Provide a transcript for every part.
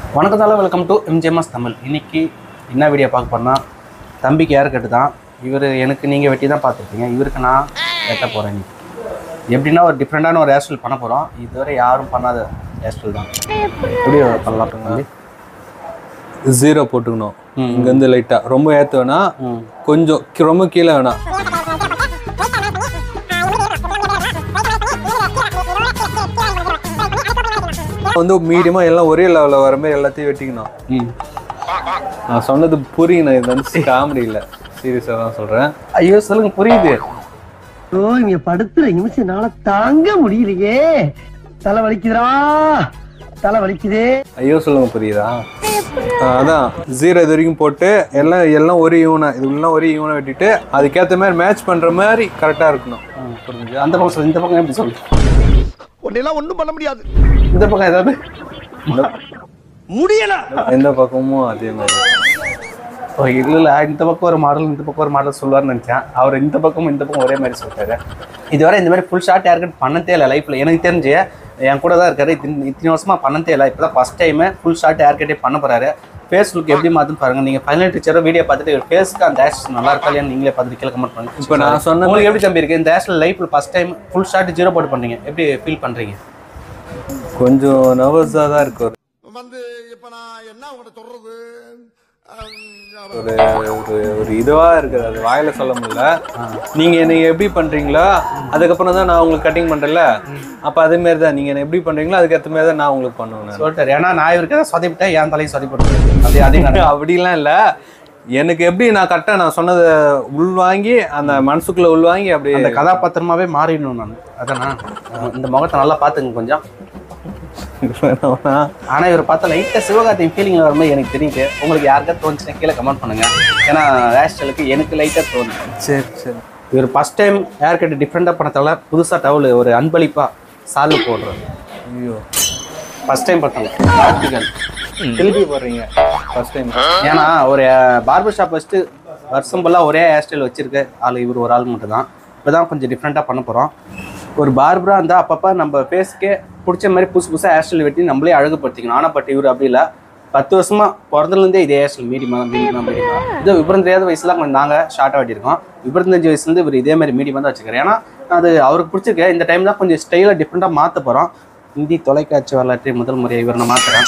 வணக்கம் தால welcome to MGMS Tamil இன்னைக்கு என்ன வீடியோ பார்க்க போறோம்னா தம்பிக்கு ஏர் கட்டு தான் இவர் எனக்கு நீங்கள் வெட்டி தான் பார்த்துருப்பீங்க இவருக்கு நான் வெட்ட போகிறேன் இன்னைக்கு எப்படின்னா ஒரு டிஃப்ரெண்ட்டான ஒரு ஹேர் ஸ்டைல் பண்ண போகிறோம் இதுவரை யாரும் பண்ணாத ஹேர் ஸ்டைல் தான் எப்படி பண்ணலாம் தம்பி ஜீரோ போட்டுக்கணும் இங்கேருந்து லைட்டாக ரொம்ப ஏற்ற வேணாம் ம் கொஞ்சம் கி- ரொம்ப கீழே வேணாம் வந்து மீடியமாக எல்லாம் ஒரே லெவலில் வர மாதிரி எல்லாத்தையும் வெட்டிக்கணும் ம் நான் சொன்னது புரியணும் இது வந்து காமெடி இல்லை சீரியஸாக தான் சொல்கிறேன் ஐயோ சொல்லுங்க புரியுது ஓ இங்க படுத்துற நிமிஷம் என்னால தாங்க முடியலையே தலை வலிக்குதுடா தலை வலிக்குதே ஐயோ சொல்லுங்க புரியுதா ஆ, அதான் ஜீரோ இது வரைக்கும் போட்டு எல்லாம் எல்லாம் ஒரு ஈவனாக இது எல்லாம் ஒரு ஈவனாக வெட்டிட்டு அதுக்கேற்ற மாதிரி மேட்ச் பண்ணுற மாதிரி கரெக்டாக இருக்கணும் புரிஞ்சுதா அந்த பக்கம் சொல்லு இந்த பக்கம் எப்படி சொல்லு உன்னெல்லாம் ஒண்ணும் பண்ண முடியாது இந்த பக்கம் ஏதாவது முடியல எந்த பக்கமும் அதே மாதிரி ஓ இல்லை இல்லை இந்த பக்கம் ஒரு மாடல் இந்த பக்கம் ஒரு மாடல் சொல்லுவார்னு நினச்சேன் அவர் இந்த பக்கமும் இந்த பக்கம் ஒரே மாதிரி சொல்லிட்டாரு இதுவரை இந்த மாதிரி ஃபுல் ஷார்ட் ஹேர் கட் பண்ணதே இல்லை லைஃப்பில் எனக்கு தெரிஞ்சு என் கூட தான் இருக்காரு இத்தனை இத்தனை வருஷமா பண்ணதே இல்லை இப்போ தான் first time full short hair கட்டே பண்ண போறாரு ஃபேஸ் லுக் எப்படி மாற்றுன்னு பாருங்க நீங்கள் ஃபைனல் டீச்சரோ வீடியோ பார்த்துட்டு இவர் ஃபேஸ்க்கு அந்த ஹேஷ் நல்லா இருக்கா இல்லையான்னு நீங்களே பார்த்துட்டு கீழே கமெண்ட் பண்ணுங்க இப்போ நான் சொன்ன உங்களுக்கு எப்படி தம்பி இருக்கு இந்த ஹேஷில் லைஃப்பில் first time full short zero போட்டு பண்ணீங்க எப்படி ஃபீல் பண்ணுறீங்க கொஞ்சம் நர்வஸாக தான் இருக்கு ஒரு வந்து இப்ப நான் என்ன உங்கள்ட்ட சொல்றது அஹ், ஒரு ஒரு ஒரு இதுவாக இருக்குது அது வாயில சொல்ல முடியல நீங்கள் என்னை எப்படி பண்ணுறீங்களோ அதுக்கப்புறம் தான் நான் உங்களுக்கு கட்டிங் பண்ணுறேன்ல அப்போ அதேமாரி தான் நீங்கள் என்ன எப்படி பண்ணுறீங்களோ அதுக்கேற்ற மாதிரி தான் நான் உங்களுக்கு பண்ணுவேன் நான். சொல்லிட்டாரு ஏன்னா நான் இவருக்கு எதாவது சொதப்பிட்டேன் என் தலையை சொதப்பிட்டு அது அதிகம் நடக்கும். அப்படிலாம் இல்லை எனக்கு எப்படி நான் கரெக்டாக நான் சொன்னதை உள்வாங்கி அந்த மனசுக்குள்ளே உள்வாங்கி அப்படி அந்த கதாபாத்திரமாவே மாறிடணும் நான் அதானா இந்த முகத்தை நல்லா பார்த்துங்க கொஞ்சம் வேணாம்னா, ஆனா இவர் பார்த்தா லைட்டாக சிவகார்த்தியின் ஃபீலிங் வரும்போது எனக்கு தெரியுது உங்களுக்கு யாருக்கா தோணுச்சுன்னா கீழே கமெண்ட் பண்ணுங்க ஏன்னா ஹேர் ஸ்டைலுக்கு எனக்கு லைட்டாக தோணுச்சு சரி சரி இவர் ஃபர்ஸ்ட் டைம் ஹேர் கட் டிஃப்ரெண்டாக பண்ணதால புதுசாக டவுல் ஒரு அன்பளிப்பா சால்வு போடுறாரு ஐயோ ஃபர்ஸ்ட் டைம் பார்த்தாங்க வாழ்த்துக்கள் திருப்பி போடுறீங்க ஃபர்ஸ்ட் டைம் ஏன்னா ஒரு பார்பர் ஷாப் வச்சுட்டு வருஷம் ஃபுல்லாக ஒரே ஹேர் ஸ்டைல் வச்சிருக்க ஆள் இவர் ஒரு ஆள் மட்டும் தான் இப்போ தான் கொஞ்சம் டிஃப்ரெண்ட்டாக பண்ண போகிறோம் ஒரு பார்பராக இருந்தால் அப்பப்போ நம்ம ஃபேஸ்க்கே பிடிச்ச மாதிரி புதுசு புதுசாக ஹேர் ஸ்டைல் வெட்டி நம்மளே அழகுபடுத்திக்கணும் ஆனால் பட் இவர் அப்படி இல்லை பத்து வருஷமா பிறந்ததுலேருந்தே இதே ஹேர் ஸ்டைல் மீடியமாக மீடியமாக மீடியமாக இது விபரம் தெரியாத வயசுல கொஞ்சம் நாங்கள் ஷார்ட்டாக வெட்டியிருக்கோம் விபரத்தஞ்சு வயசுலேருந்து இவர் இதே மாதிரி மீடியமாக தான் வச்சுக்கிறேன் ஏன்னா அது அவருக்கு பிடிச்சிருக்கு இந்த டைம் தான் கொஞ்சம் ஸ்டைலாக டிஃப்ரெண்ட்டாக மாற்ற போகிறோம் இந்தி தொலைக்காட்சி வரலாற்று முதல் முறையை இவர் நான் மாற்றுறேன்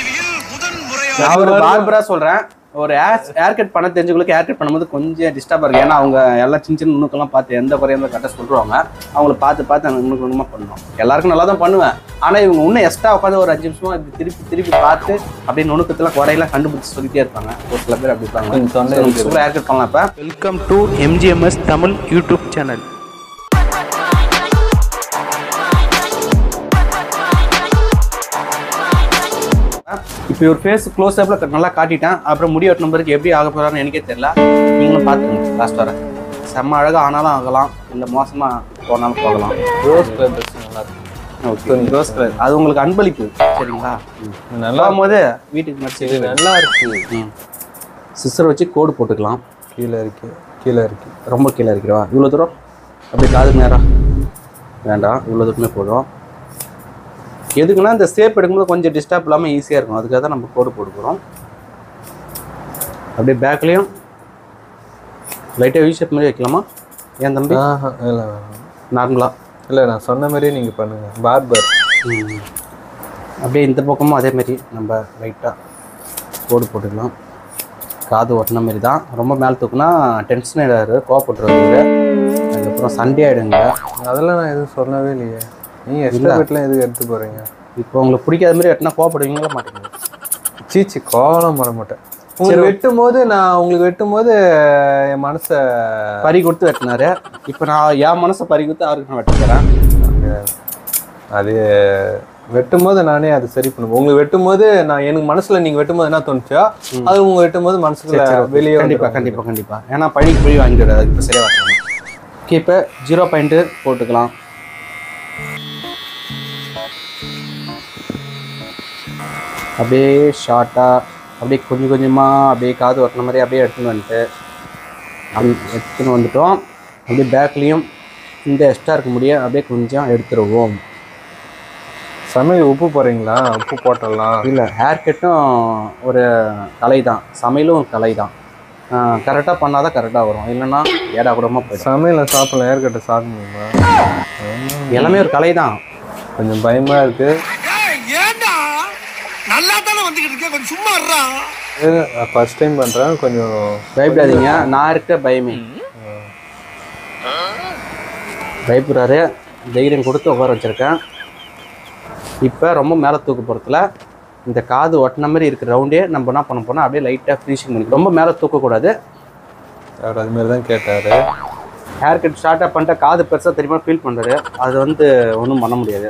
நான் ஒரு பார்பரா சொல்றேன் ஒரு ஹேர் ஹேர் கட் பண்ண தெரிஞ்சவங்களுக்கு ஹேர் கட் பண்ணும்போது கொஞ்சம் டிஸ்டர்பாக இருக்கு ஏன்னா அவங்க எல்லாம் சின்ன சின்ன நுணுக்கெல்லாம் பார்த்து எந்த குறையும் கரெக்டாக சொல்லுவாங்க அவங்கள பார்த்து பார்த்து அந்த நுணுக்கு நுணுமா பண்ணணும் எல்லாருக்கும் நல்லா தான் பண்ணுவேன் ஆனால் இவங்க இன்னும் எக்ஸ்ட்ரா உட்காந்து ஒரு அஞ்சு நிமிஷமா இப்படி திருப்பி திருப்பி பார்த்து அப்படியே நுணுக்கத்தில் குறையெல்லாம் கண்டுபிடிச்சு சொல்லிட்டே இருப்பாங்க ஒரு சில பேர் அப்படி கொஞ்சம் தொண்டை இருப்பாங்க சூப்பராக ஹேர் கட் பண்ணலாம் இப்போ welcome to MGMS Tamil YouTube channel இப்போ ஒரு ஃபேஸ் க்ளோஸ் அப்பில் நல்லா காட்டிட்டேன் அப்புறம் முடி வெட்டின பிறகு எப்படி ஆக போறாருன்னு எனக்கே தெரியல நீங்களும் பார்த்துங்க லாஸ்ட் வர செம்ம அழகாக ஆனாலும் ஆகலாம் இல்லை மோசமாக போனாலும் போகலாம் ரோஸ் கலர் ட்ரெஸ் நல்லா இருக்கு ஓகே ரோஸ் கலர் அது உங்களுக்கு அன்பளிப்பு சரிங்களா இது நல்லா போகும்போது வீட்டுக்கு மடிச்சு இது நல்லா இருக்கு சிஸ்டர் வச்சு கோடு போட்டுக்கலாம் கீழே இருக்கு கீழே இருக்கு ரொம்ப கீழே இருக்கிறவா இவ்வளோ தூரம் அப்படியே காது நேரம் வேண்டாம் இவ்வளோ தூரமே போதும் எதுக்குன்னா இந்த ஸ்டேப் எடுக்கும்போது கொஞ்சம் டிஸ்டர்ப் இல்லாமல் ஈஸியாக இருக்கும் அதுக்காக தான் நம்ம கோடு போட்டு போகிறோம் அப்படியே பேக்லேயும் லைட்டாக வி ஷேப் மாதிரி வைக்கலாமா ஏன் தம்பி ஆஹா இல்லை வேணாம். நார்மலாக இல்லை நான் சொன்ன மாதிரியே நீங்கள் பண்ணுங்க பார்பர் அப்படியே இந்த பக்கமும் அதே மாதிரி நம்ம லைட்டாக கோடு போட்டுக்கலாம் காது ஒட்டின மாதிரி தான் ரொம்ப மேலே தூக்குனா டென்ஷன் ஆகிடாரு கோவப்பட்டுருவாரு அதுக்கப்புறம் சண்டே ஆகிடுங்க அதெல்லாம் நான் எதுவும் சொல்லவே இல்லையே நீங்கள் எக்ஸ்ட்ரா பெட்லாம் எதுக்கு எடுத்து போகிறீங்க இப்போ உங்களுக்கு பிடிக்காத மாதிரி வெட்டினா கோவப்படுவீங்களா மாட்டீங்க சீச்சி கோலம் வர மாட்டேன் உங்களுக்கு வெட்டும் போது நான் உங்களுக்கு வெட்டும் போது என் மனசை பறி கொடுத்து வெட்டினாரு இப்போ நான் என் மனசை பறி கொடுத்து அவருக்கு நான் வெட்ட போகிறேன் அது வெட்டும் போது நானே அது சரி பண்ணுவேன் உங்களுக்கு வெட்டும் போது நான் எனக்கு மனசுல நீங்க வெட்டும் போது என்ன தோணுச்சோ அது உங்க வெட்டும் போது மனசுக்குள்ள வெளியே கண்டிப்பாக கண்டிப்பாக கண்டிப்பாக ஏன்னா பழிக்கு பழி வாங்கிட்டு அதுக்கு இப்போ சரியாக வரணும் ஓகே இப்போ ஜீரோ பாயிண்ட்டு போட்டுக்கலாம் அப்படியே ஷார்ட்டாக அப்படியே கொஞ்சம் கொஞ்சமாக அப்படியே காது ஒட்டின மாதிரி அப்படியே எடுத்துன்னு வந்துட்டு அப்படி எடுத்துன்னு வந்துட்டோம் அப்படியே பேக்லேயும் இந்த எக்ஸ்ட்ரா இருக்க முடிய அப்படியே கொஞ்சம் எடுத்துருவோம் சமையல் உப்பு போடுறீங்களா உப்பு போட்டுடலாம் இல்லை ஹேர் கட்டும் ஒரு கலை தான் சமையலும் கலை தான் கரெக்டாக பண்ணால் தான் கரெக்டாக வரும் இல்லைன்னா ஏடா கூடமாக போயிடும் சமையல சாப்பிடலாம் ஏற்கட்ட சாப்பிட முடியுமா எல்லாமே ஒரு கலை தான் கொஞ்சம் பயமா இருக்கு ஏண்டா நல்லா தானே வந்துகிட்டு இருக்கேன் கொஞ்சம் சும்மா இருடா ஃபர்ஸ்ட் டைம் பண்றேன் கொஞ்சம் பயப்படாதீங்க நான் இருக்க பயமே பயப்படுறாரு தைரியம் கொடுத்து உட்கார வச்சிருக்கேன் இப்போ ரொம்ப மேலே தூக்க போகிறதுல இந்த காது ஒட்டின மாதிரி இருக்கிற ரவுண்டே நம்ம என்ன பண்ண போனால் அப்படியே லைட்டாக ஃபினிஷிங் பண்ணி ரொம்ப மேலே தூக்கக்கூடாது அவர் அது மாதிரி தான் கேட்டாரு ஹேர் கட் ஸ்டார்ட்டாக பண்ணிட்டா காது பெருசாக தெரியுமா ஃபீல் பண்ணுறாரு அது வந்து ஒன்றும் பண்ண முடியாது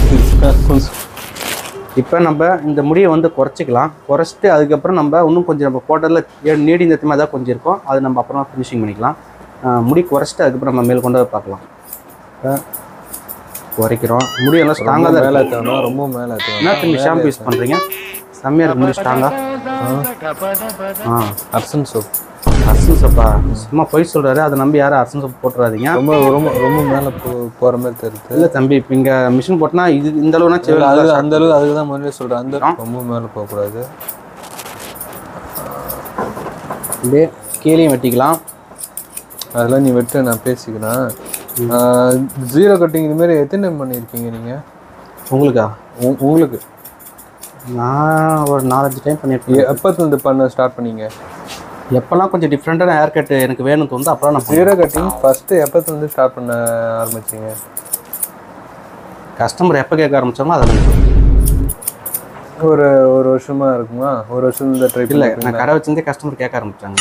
இப்போ நம்ம இந்த முடியை வந்து குறைச்சிக்கலாம் குறைச்சிட்டு அதுக்கப்புறம் நம்ம இன்னும் கொஞ்சம் நம்ம போட்டதில் நீடி இந்த மாதிரி தான் கொஞ்சம் இருக்கும் அது நம்ம அப்புறமா ஃபினிஷிங் பண்ணிக்கலாம் ஆஹ் முடி குறைச்சிட்டு அதுக்கப்புறம் நம்ம மேல் கொண்டு வந்து பார்க்கலாம் இப்போ குறைக்கிறோம் முடியெல்லாம் ரொம்ப ஸ்ட்ராங்காக தான் மேல இருக்கு. ஏற்றணும் ரொம்ப மேல என்ன தம்பி ஷாம்பு யூஸ் பண்ணுறீங்க செம்மையாக இருக்கு முடி ஸ்ட்ராங்காக ஆ அர்சன் சோப் அரசன் சோப்பா சும்மா பொய் சொல்கிறாரு அதை நம்பி யாரும் அரசன் சோப்பு போட்டுறாதீங்க ரொம்ப ரொம்ப ரொம்ப மேல போ போற மாதிரி தெரியுது இல்லை தம்பி இப்போ இங்கே மிஷின் போட்டனா இது இந்த அளவுனா இல்ல, அது செவல் அந்த அளவுக்கு அதுக்கு தான் முதல்ல சொல்றேன் அந்த ரொம்ப மேல போக கூடாது அப்படியே கீழேயும் வெட்டிக்கலாம் அதெல்லாம் நீ வெட்டு நான் பேசிக்கிறேன் ஜீரோ கட்டிங் இது மாதிரி எத்தனை time பண்ணியிருக்கீங்க நீங்க உங்களுக்கா உ- உங்களுக்கு நான் ஒரு நாலஞ்சு டைம் பண்ணியிருக்கேன் எப்பத்துல பண்ண ஸ்டார்ட் பண்ணீங்க எப்போல்லாம் கொஞ்சம் டிஃப்ரெண்ட்டான ஹேர் கட் எனக்கு வேணும் தோணுது அப்புறம் நான் ஜீரோ கட்டிங் ஃபர்ஸ்ட் எப்பத்துல இருந்து ஸ்டார்ட் பண்ண ஆரம்பிச்சீங்க கஸ்டமர் எப்போ கேட்க ஆரம்பிச்சோமோ அதை நான் ஒரு ஒரு வருஷமா இருக்குமா ஒரு வருஷம் இந்த ட்ரை இல்லை நான் கடை வச்சிருந்தே கஸ்டமர் கேட்க ஆரம்பிச்சாங்க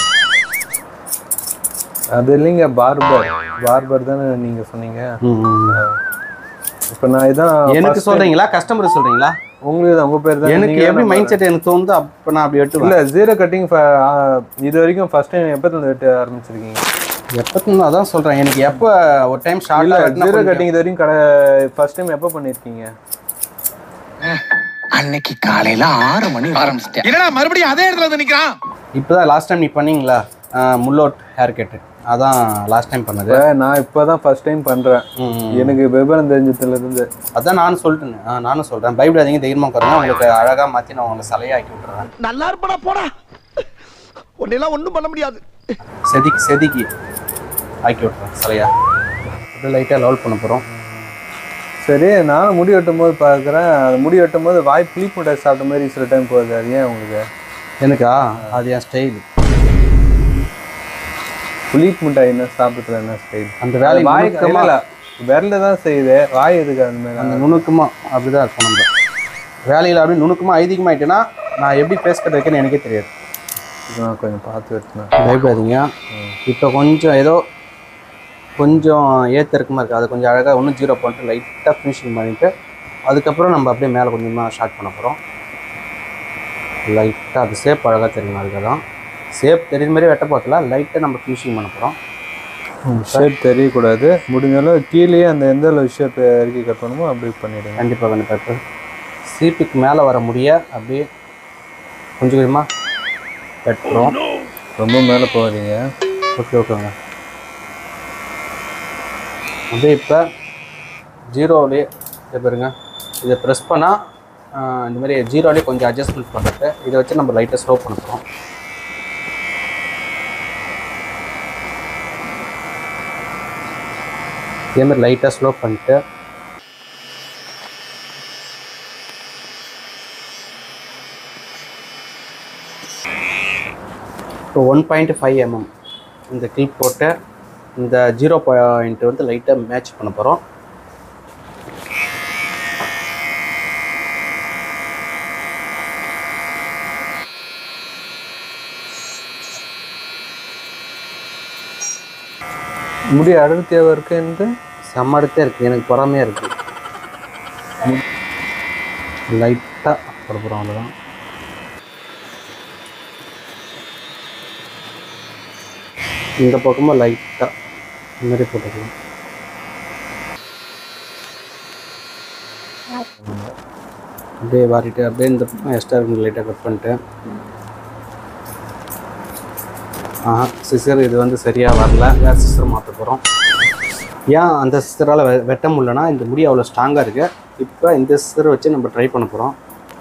அது இல்லைங்க பார்பர் பார்பர் தானே நீங்க சொன்னீங்க இப்போ நான் இதான் எனக்கு சொல்றீங்களா கஸ்டமர் சொல்றீங்களா உங்களுக்கு தான் உங்க பேர் தான் எனக்கு நீங்க எப்படி தான் மைண்ட் செட் எனக்கு தோணுதோ அப்போ நான் அப்படி வெட்டுவேன் இல்ல ஜீரோ கட்டிங் இது வரைக்கும் ஃபர்ஸ்ட் டைம் எப்பத்துல இருந்து வெட்ட ஆரம்பிச்சிருக்கீங்க எப்போ அதான் சொல்றேன் எனக்கு எப்போ ஒரு டைம் இல்ல ஷார்ட்டாக ஜீரோ வெட்டினா கட்டிங் இது வரைக்கும் கடை ஃபர்ஸ்ட் டைம் எப்போ பண்ணிருக்கீங்க அன்னைக்கு காலையில ஆறு மணி ஆரம்பிச்சிட்டேன் என்னடா மறுபடியும் அதே இடத்துல வந்து நிக்கிறான் இப்போ தான் லாஸ்ட் டைம் நீ பண்ணீங்களா முல்லோட் ஹேர் கட்டு அதான் லாஸ்ட் டைம் பண்ணது இப்ப நான் இப்பதான் ஃபர்ஸ்ட் டைம் பண்றேன் ம், ம். எனக்கு விவரம் தெரிஞ்சதுல இருந்து அதான் நானும் சொல்லிட்டேன் ஆ, நானும் சொல்றேன் பயப்படாதீங்க தைரியமா உட்காருங்க உங்களுக்கு அழகா மாத்தி நான் உங்களை சிலையாக்கி விட்டுறேன் நல்லா இருப்படா போடா உன்னையெல்லாம் ஒண்ணும் பண்ண முடியாது செதுக்கி செதுக்கி ஆக்கி விட்டுறேன் சிலையா அப்படியே லைட்டாக லெவல் பண்ண போகிறோம் சரி நானும் முடி வெட்டும் போது பார்க்குறேன் அது முடி வெட்டும் போது வாய் புளிப்பு மிட்டாய் சாப்பிட்ட மாதிரி சில டைம் போகுது அது ஏன் உங்களுக்கு எனக்கா அது என் ஸ்டைல் புளிப்பு மிட்டாய் என்ன சாப்பிட்றது என்ன ஸ்டைல் அந்த வேலையை வாய் நுணுக்கமா- இல்ல விரல தான் செய்யுது வாய் எதுக்கு அந்த மாதிரி அந்த நுணுக்கமா அப்படிதான் இருக்கும் நம்ம வேலையில் அப்படியே நுணுக்கமா ஐதீகமாயிட்டேன்னா நான் எப்படி பேஸ் கட் வைக்கணும்னு எனக்கே தெரியாது இது நான் கொஞ்சம் பார்த்து வெட்டினேன் பயப்படாதீங்க இப்போ கொஞ்சம் ஏதோ கொஞ்சம் ஏத்திறக்கமா இருக்குது அதை கொஞ்சம் அழகாக ஒன்றும் ஜீரோ பண்ணிட்டு லைட்டாக ஃபினிஷிங் பண்ணிட்டு அதுக்கப்புறம் நம்ம அப்படியே மேலே கொஞ்சமாக ஸ்டார்ட் பண்ண போகிறோம் லைட்டாக அது சேப் அழகாக தெரியும் அதுக்கு தான் சேப் தெரியுற மாதிரி வெட்ட போகல லைட்டாக நம்ம ஃபினிஷிங் பண்ண போகிறோம் ஷேப் தெரியக்கூடாது முடிஞ்ச அளவு கீழேயே அந்த எந்த அளவு ஷேப் இறக்கி கட் பண்ணுமோ அப்படி பண்ணிடுங்க கண்டிப்பாக கண்டிப்பாக இப்போ சீப்புக்கு மேலே வர முடிய அப்படியே கொஞ்சம் கொஞ்சமாக வெட்டுறோம் ரொம்ப மேலே போகாதீங்க ஓகே ஓகேங்க அப்படியே இப்போ ஜீரோவிலே இதை பாருங்க இதை ப்ரெஸ் பண்ணால் இந்த மாதிரி ஜீரோலேயே கொஞ்சம் அட்ஜஸ்ட்மெண்ட் பண்ணிட்டு இதை வச்சு நம்ம லைட்டாக ஸ்லோ பண்ண போகிறோம் இதே மாதிரி லைட்டாக ஸ்லோ பண்ணிட்டு இப்போ ஒன் பாயிண்ட் ஃபைவ் எம்எம் இந்த கிளிப் போட்டு இந்த ஜீரோ பாயிண்ட் வந்து லைட்டாக மேட்ச் பண்ண போகிறோம் முடி அடர்த்தியாக இருக்குன்ட்டு செம்ம அடுத்தே இருக்குது எனக்கு பொறாமையாக இருக்குது லைட்டாக போட போகிறோம் அவ்வளோதான் இந்த பக்கமும் லைட்டாக இந்த மாதிரி போட்டுக்கலாம் அப்படியே வாரிட்டு அப்படியே இந்த பக்கம் எக்ஸ்ட்ரா இருக்கு லைட்டாக கட் பண்ணிட்டு ஆஹா சிசர் இது வந்து சரியாக வரல வேறு சிசர் மாற்ற போகிறோம் ஏன் அந்த சிஸ்டரால் வெ வெட்ட முடியலன்னா இந்த முடி அவ்வளோ ஸ்ட்ராங்காக இருக்குது இப்போ இந்த சிஸ்டரை வச்சு நம்ம ட்ரை பண்ண போகிறோம்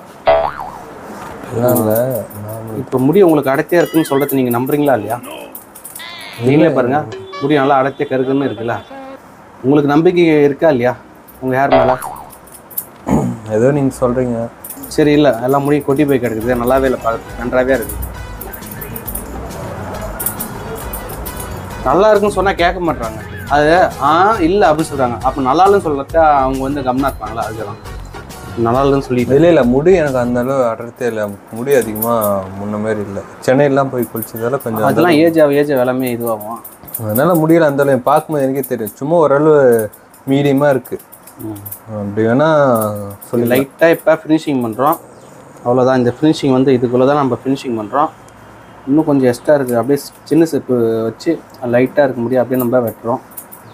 இல்லை இப்போ முடி உங்களுக்கு அடர்த்தியாக இருக்குன்னு சொல்கிறது நீங்கள் நம்புறீங்களா இல்லையா நீங்களே பாருங்கள் முடி நல்லா அடர்த்தியாக கருக்குன்னு இருக்குல்ல உங்களுக்கு நம்பிக்கை இருக்கா இல்லையா உங்கள் ஹேர் மேலே ஏதோ நீங்கள் சொல்கிறீங்க சரி இல்லை எல்லாம் முடி கொட்டி போய் கிடக்குது நல்லாவே இல்லை பார்க்க நன்றாவே இருக்குது நல்லா இருக்குன்னு சொன்னால் கேட்க மாட்றாங்க அது ஆ இல்லை அப்படின்னு சொல்கிறாங்க அப்போ நல்லா இல்லைன்னு சொல்கிறத அவங்க வந்து கம்னா இருப்பாங்களா அதுதான் நல்லா இல்லைன்னு சொல்லிட்டு இல்லை இல்லை முடி எனக்கு அந்த அளவு அடர்த்தே இல்லை முடி அதிகமாக முன்ன மாதிரி இல்லை சென்னையெல்லாம் போய் குளிச்சதால கொஞ்சம் அதெல்லாம் ஏஜ் ஆக ஏஜ் எல்லாமே இதுவாகும் அதனால முடியல அந்த அளவு பார்க்கும்போது எனக்கே தெரியும் சும்மா ஓரளவு மீடியமாக இருக்குது அப்படி வேணா சொல்லி லைட்டாக இப்போ ஃபினிஷிங் பண்ணுறோம் அவ்வளோதான் இந்த ஃபினிஷிங் வந்து இதுக்குள்ளே தான் நம்ம ஃபினிஷிங் பண்ணுறோம் இன்னும் கொஞ்சம் எக்ஸ்ட்ரா இருக்குது அப்படியே சின்ன ஸ்டெப்பு வச்சு லைட்டாக இருக்க முடியும் அப்படியே நம்ம வெட்டுறோம்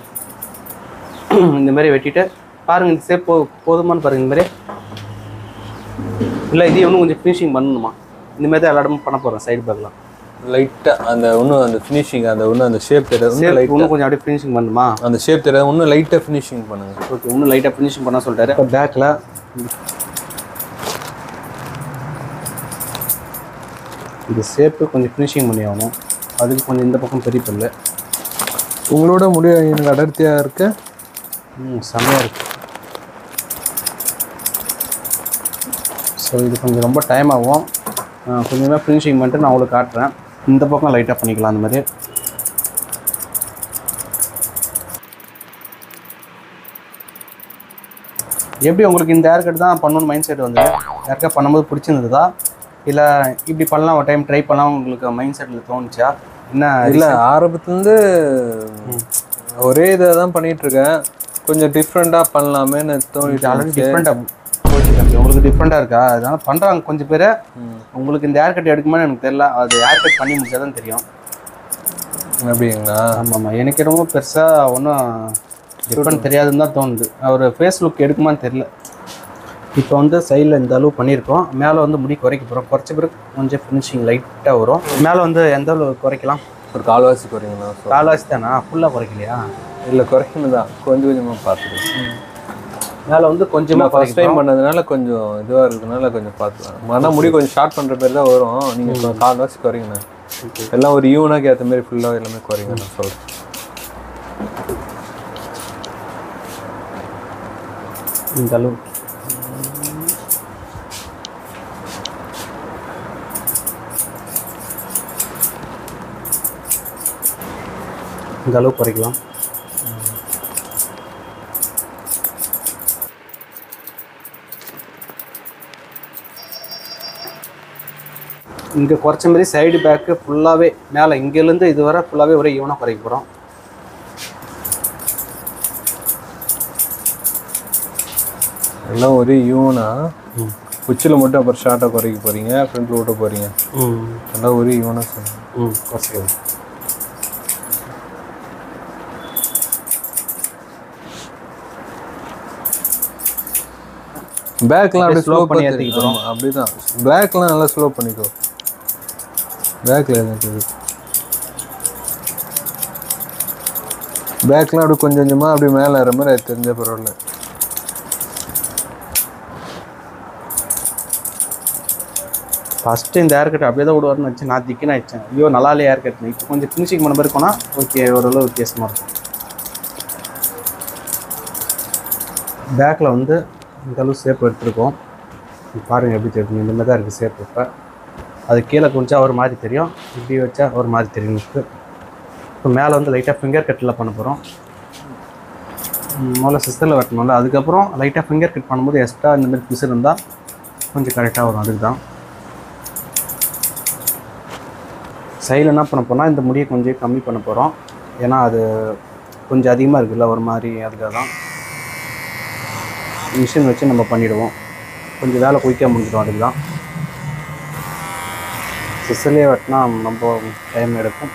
இந்த மாதிரி வெட்டிட்டு பாருங்க இந்த சேப் போ போதுமான்னு பாருங்க இந்த மாதிரி இல்லை இது இன்னும் கொஞ்சம் ஃபினிஷிங் பண்ணணுமா இந்த மாதிரி தான் எல்லா இடமும் பண்ண போகிறோம் சைடு பேக்லாம் லைட்டாக அந்த இன்னும் அந்த ஃபினிஷிங் அந்த இன்னும் அந்த ஷேப் தெரியாது இன்னும் சேப் லைட்டாக இன்னும் கொஞ்சம் அப்படியே ஃபினிஷிங் பண்ணணுமா அந்த ஷேப் தெரியாது இன்னும் லைட்டாக ஃபினிஷிங் பண்ணுங்க ஓகே இன்னும் லைட்டாக ஃபினிஷிங் பண்ண சொல்லிட்டாரு இப்போ பேக்கில் இந்த ஷேப்பு கொஞ்சம் ஃபினிஷிங் பண்ணி ஆகணும் அதுக்கு கொஞ்சம் இந்த பக்கம் பெரிய பல்லு உங்களோட முடி எனக்கு அடர்த்தியாக இருக்க ம் செம்மையாக இருக்கு ஸோ இது கொஞ்சம் ரொம்ப டைம் ஆகும் ஆ, கொஞ்சமாக ஃபினிஷிங் பண்ணிட்டு நான் உங்களுக்கு காட்டுறேன் இந்த பக்கம் லைட்டாக பண்ணிக்கலாம் அந்த மாதிரி எப்படி உங்களுக்கு இந்த ஹேர் கட் தான் பண்ணணும்னு மைண்ட் செட் வந்து ஹேர் கட் பண்ணும்போது பிடிச்சிருந்ததா இல்லை இப்படி பண்ணலாம் ஒரு டைம் ட்ரை பண்ணலாம் உங்களுக்கு மைண்ட் செட்டில் தோணுச்சா என்ன இல்லை ஆரம்பத்துலேருந்து ஒரே இதை தான் பண்ணிட்டு இருக்கேன் கொஞ்சம் டிஃப்ரெண்ட்டாக பண்ணலாமேன்னு ஆல்ரெடி தோணிட்டு டிஃப்ரெண்ட்டாக போயிட்டு உங்களுக்கு டிஃப்ரெண்ட்டாக இருக்கா அதனால பண்ணுறாங்க கொஞ்சம் பேர் உங்களுக்கு இந்த ஹேர் கட் எடுக்குமான்னு எனக்கு தெரியல அது ஹேர் கட் பண்ணி முடிச்சா தான் தெரியும் அப்படிங்களா ஆமாம் ஆமாம் எனக்கு ரொம்ப பெருசாக ஒன்றும் டிஃப்ரெண்ட் தெரியாதுன்னு தான் தோணுது ஒரு ஃபேஸ் லுக் எடுக்குமான்னு தெரியல இப்போ வந்து சைடில் இந்த அளவு பண்ணியிருக்கோம் மேலே வந்து முடி குறைக்க போகிறோம் குறைச்ச பிறகு கொஞ்சம் ஃபினிஷிங் லைட்டாக வரும் மேலே வந்து எந்த அளவு குறைக்கலாம் ஒரு கால்வாசி குறைங்களா ஸோ கால்வாசி தானா ஃபுல்லாக குறைக்கலையா இல்லை குறைக்கணும் தான் கொஞ்சம் கொஞ்சமாக பார்த்துக்கலாம் மேலே வந்து கொஞ்சமாக ஃபர்ஸ்ட் டைம் பண்ணதுனால கொஞ்சம் இதுவாக இருக்கிறதுனால கொஞ்சம் பார்த்துக்கலாம் ஆனால் முடி கொஞ்சம் ஷார்ட் பண்ணுற பேர் தான் வரும் நீங்கள் கால்வாசி குறைங்கண்ணா எல்லாம் ஒரு ஈவனாக ஏற்ற மாதிரி ஃபுல்லாக எல்லாமே குறைங்க நான் சொல்கிறேன் இந்த அளவு இந்த அளவு குறைக்கலாம் இங்கே குறைச்ச மாதிரி சைடு பேக்கு ஃபுல்லாகவே மேலே இங்கேருந்து இது வரை ஃபுல்லாகவே ஒரே ஈவனாக குறைக்க போகிறோம் எல்லாம் ஒரே ஈவனாக உச்சியில் மட்டும் அப்புறம் ஷார்ட்டாக குறைக்க போகிறீங்க ஃப்ரண்ட்டில் விட்ட போகிறீங்க ம் எல்லாம் ஒரே ஈவனாக சொல்லுங்கள் ம் குறைச்சிக்கலாம் பேக்லாம் அப்படியே அப்படியே ஸ்லோ slow பண்ணி பண்ணி ஏத்திக்க ஏற்றிக்கிறோம் அப்படி தான் பேக்லாம் நல்லா ஸ்லோ பண்ணிக்கோ பேக்கில் இருக்குது பேக்லாம் அப்படியே கொஞ்சம் கொஞ்சமாக அப்படியே மேலே ஏற மாதிரி அது தெரிஞ்ச பரவாயில்ல ஃபஸ்ட்டு இந்த ஹேர் கட் அப்படியே தான் விடுவார்னு வச்சு நான் திக்குன்னு ஆயிடுச்சேன் ஐயோ நல்லா இல்லையா ஹேர் கட் இப்போ கொஞ்சம் ஃபினிஷிங் பண்ண மாதிரி போனால் ஓகே ஓரளவு வித்தியாசமாக இருக்கும் பேக்கில் வந்து இந்த அளவு ஷேப் எடுத்திருக்கோம் பாருங்கள் எப்படி தெரியும் இந்த மாதிரி தான் இருக்குது ஷேப் இப்போ அது கீழே கொஞ்சம் ஒரு மாதிரி தெரியும் இப்படி வச்சா ஒரு மாதிரி தெரியும் எனக்கு இப்போ மேலே வந்து லைட்டாக ஃபிங்கர் கட்டில் பண்ண போகிறோம் முதல்ல சிஸ்டரில் வெட்டணும்ல அதுக்கப்புறம் லைட்டாக ஃபிங்கர் கட் பண்ணும்போது எக்ஸ்ட்ரா இந்த மாதிரி பிசு இருந்தால் கொஞ்சம் கரெக்டாக வரும் அதுக்கு தான் சைடில் என்ன பண்ண போனால் இந்த முடியை கொஞ்சம் கம்மி பண்ண போகிறோம் ஏன்னா அது கொஞ்சம் அதிகமாக இருக்குல்ல ஒரு மாதிரி அதுக்காக தான் மிஷின் வச்சு நம்ம பண்ணிடுவோம் கொஞ்சம் வேலை குயிக்காக முடிஞ்சிடும் அதுக்கு தான் சிசலே வெட்டினா ரொம்ப டைம் எடுக்கும்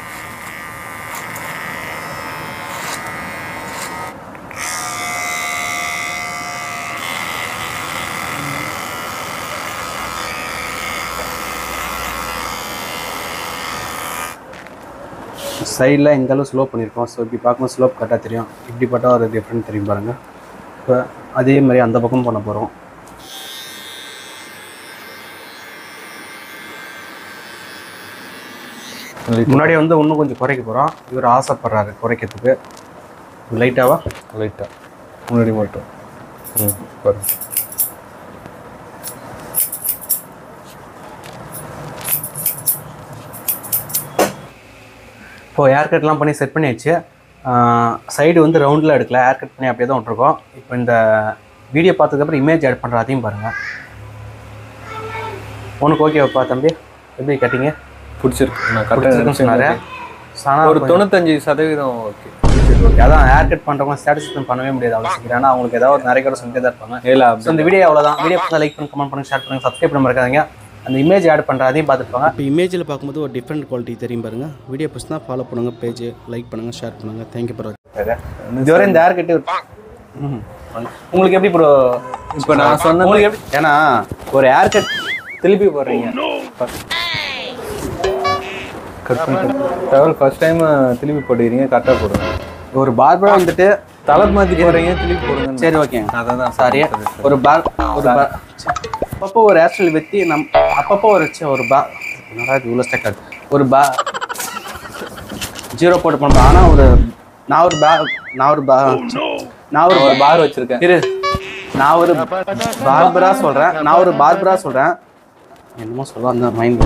சைடில் இந்த அளவு ஸ்லோப் பண்ணியிருக்கோம் ஸோ இப்படி பார்க்கும்போது ஸ்லோப் கரெக்டாக தெரியும் இப்படி பார்த்தா ஒரு டிஃப்ரெண்ட் தெரியும் பாருங்கள் இப்போ அதே மாதிரி அந்த பக்கம் பண்ண போகிறோம் முன்னாடி வந்து இன்னும் கொஞ்சம் குறைக்க போகிறோம் இவர் ஆசைப்படுறாரு குறைக்கிறதுக்கு லைட்டாவா லைட்டா முன்னாடி மட்டும் ம் பாருங்க இப்போ ஏர் கட்லாம் பண்ணி செட் பண்ணியாச்சு சைடு வந்து ரவுண்டில் எடுக்கல ஏர் கட் பண்ணி அப்படியே தான் விட்ருக்கோம் இப்போ இந்த வீடியோ பார்த்ததுக்கப்புறம் இமேஜ் ஆட் பண்ணுற அதையும் பாருங்கள் உனக்கு ஓகேவாப்பா தம்பி எப்படி கட்டிங்க பிடிச்சிருக்கு நான் பிடிச்சிருக்குன்னு சொன்னாரு கரெக்டாக ஆனால் ஒரு தொண்ணூத்தஞ்சு சதவீதம் ஓகே ஓகே அதான் ஏர் கட் பண்ணுறவங்க ஸ்டாட்டிஸ்டிக் பண்ணவே முடியாது அவ்வளோ சீக்கிரம் ஏன்னா அவங்களுக்கு ஏதாவது ஒரு நிறைய கூட சொல்லிட்டே தான் இருப்பாங்க ஏலா ஸோ இந்த வீடியோ அவ்வளோதான் வீடியோ பார்த்தா லைக் பண்ணி கமெண்ட் பண்ணுங்க ஷேர் பண்ணுங்க சப்ஸ்கிரைப் பண்ண மறக்காதீங்க அந்த இமேஜ் ஆட் பண்ணுற அதையும் பார்த்துருப்பாங்க இப்போ இமேஜில் பார்க்கும்போது ஒரு டிஃப்ரெண்ட் குவாலிட்டி தெரியும் பாருங்க வீடியோ பிடிச்சினா ஃபாலோ பண்ணுங்கள் பேஜ் லைக் பண்ணுங்கள் ஷேர் பண்ணுங்கள் தேங்க்யூ ப்ரோ இதுவரை இந்த ஏர் கட்டு உங்களுக்கு எப்படி ப்ரோ இப்போ நான் சொன்ன உங்களுக்கு எப்படி ஏன்னா ஒரு ஏர் கட் திருப்பி போடுறீங்க கட் பண்ணிட்டு தகவல் ஃபர்ஸ்ட் டைம் திருப்பி போட்டுக்கிறீங்க கரெக்டாக போடுங்க ஒரு பார்பரா வந்துட்டு தலை மாற்றி போடுறீங்க திருப்பி போடுங்க சரி ஓகேங்க அதான் தான் சாரி ஒரு பார் ஒரு பார் அப்பப்போ ஒரு ஏர்ஸ்டைல் வெத்தி நம் அப்பப்போ ஒரு ச்சே, ஒரு பா என்னடா இது இவ்வளோ ஸ்டக் ஆகுது ஒரு பா ஜீரோ போட்டு பண்ணுறேன் ஆனால் ஒரு நான் ஒரு பா நான் ஒரு பா நான் ஒரு ஒரு பார் வச்சிருக்கேன் இரு நான் ஒரு பார்பரா சொல்கிறேன் நான் ஒரு பார்பரா சொல்கிறேன் என்னமோ சொல்ல அந்த மைண்ட்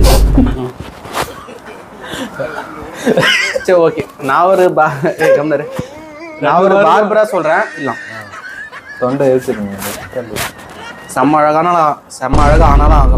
சரி ஓகே நான் ஒரு பா ஏய், கம்முனு இரு. நான் ஒரு பார்பரா சொல்கிறேன் இல்லை தொண்டை எடுத்துருங்க செம்ம அழகான செம்ம அழகா ஆனாலும்